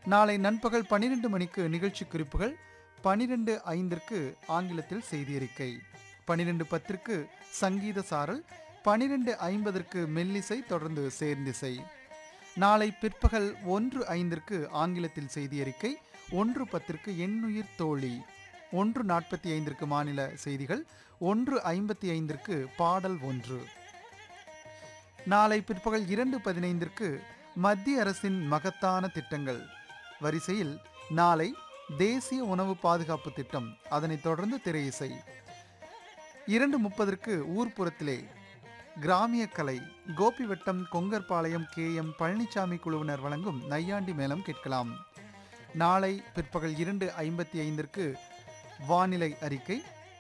நாளை நண்பகல் பன்னிரண்டு மணிக்கு நிகழ்ச்சி குறிப்புகள் பனிரெண்டு ஐந்திற்கு ஆங்கிலத்தில் செய்தி அறிக்கை பனிரெண்டு பத்திற்கு சங்கீத சாரல் பனிரெண்டு ஐம்பதற்கு மெல்லிசை தொடர்ந்து சேர்ந்திசை நாளை பிற்பகல் ஒன்று ஐந்திற்கு ஆங்கிலத்தில் செய்தி அறிக்கை ஒன்று பத்திற்கு எண்ணுயிர் தோழி ஒன்று நாற்பத்தி ஐந்திற்கு மாநில செய்திகள் ஒன்று ஐம்பத்தி ஐந்திற்கு பாடல் ஒன்று நாளை பிற்பகல் இரண்டு பதினைந்திற்கு மத்திய அரசின் மகத்தான திட்டங்கள் வரிசையில் நாளை தேசிய உணவு பாதுகாப்பு திட்டம் அதனைத் தொடர்ந்து திரை இசை இரண்டு முப்பதற்கு ஊர்ப்புறத்திலே கிராமிய கலை கோபிவட்டம் கொங்கர்பாளையம் கே எம் பழனிசாமி குழுவினர் வழங்கும் நையாண்டி மேளம் கேட்கலாம் நாளை பிற்பகல் இரண்டு ஐம்பத்தி ஐந்திற்கு வானிலை அறிக்கை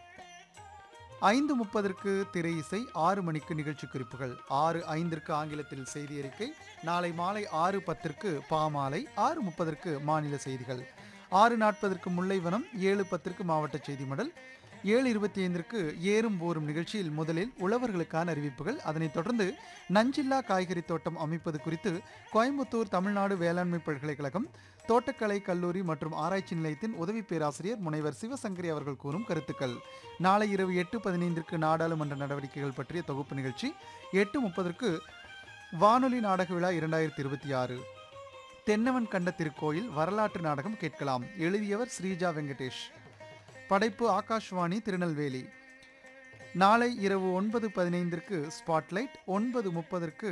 ஐந்து முப்பதற்கு திரை இசை ஆறு மணிக்கு நிகழ்ச்சி குறிப்புகள் ஆறு ஐந்திற்கு ஆங்கிலத்தில் செய்தி அறிக்கை நாளை மாலை ஆறு பத்திற்கு பாமாலை ஆறு முப்பதற்கு மாநில செய்திகள் ஆறு நாற்பதற்கு முல்லைவனம் ஏழு பத்திற்கு மாவட்ட செய்தி மடல் ஏழு இருபத்தி ஐந்திற்கு ஏறும் போரும் நிகழ்ச்சியில் முதலில் உழவர்களுக்கான அறிவிப்புகள் அதனைத் தொடர்ந்து நஞ்சில்லா காய்கறி தோட்டம் அமைப்பது குறித்து கோயம்புத்தூர் தமிழ்நாடு வேளாண்மை பல்கலைக்கழகம் தோட்டக்கலை கல்லூரி மற்றும் ஆராய்ச்சி நிலையத்தின் உதவி பேராசிரியர் முனைவர் சிவசங்கரி அவர்கள் கூறும் கருத்துக்கள் நாளை இரவு எட்டு பதினைந்திற்கு நாடாளுமன்ற நடவடிக்கைகள் பற்றிய தொகுப்பு நிகழ்ச்சி எட்டு முப்பதற்கு வானொலி நாடக விழா இரண்டாயிரத்தி இருபத்தி ஆறு தென்னவன் கண்ட திருக்கோயில் வரலாற்று நாடகம் கேட்கலாம் எழுதியவர் ஸ்ரீஜா வெங்கடேஷ் படைப்பு ஆகாஷ்வாணி திருநெல்வேலி நாளை இரவு ஒன்பது பதினைந்திற்கு ஸ்பாட்லைட் ஒன்பது முப்பதற்கு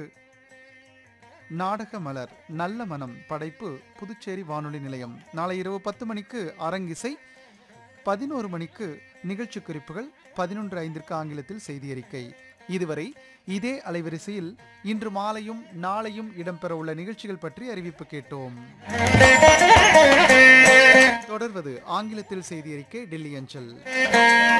நாடக மலர் நல்ல மனம் படைப்பு புதுச்சேரி வானொலி நிலையம் நாளை இரவு பத்து மணிக்கு அரங்கிசை பதினோரு மணிக்கு நிகழ்ச்சி குறிப்புகள் பதினொன்று ஐந்திற்கு ஆங்கிலத்தில் செய்தி அறிக்கை இதுவரை இதே அலைவரிசையில் இன்று மாலையும் நாளையும் இடம்பெறவுள்ள நிகழ்ச்சிகள் பற்றி அறிவிப்பு கேட்டோம் தொடர்வது ஆங்கிலத்தில் செய்தி அறிக்கை டெல்லி அஞ்சல்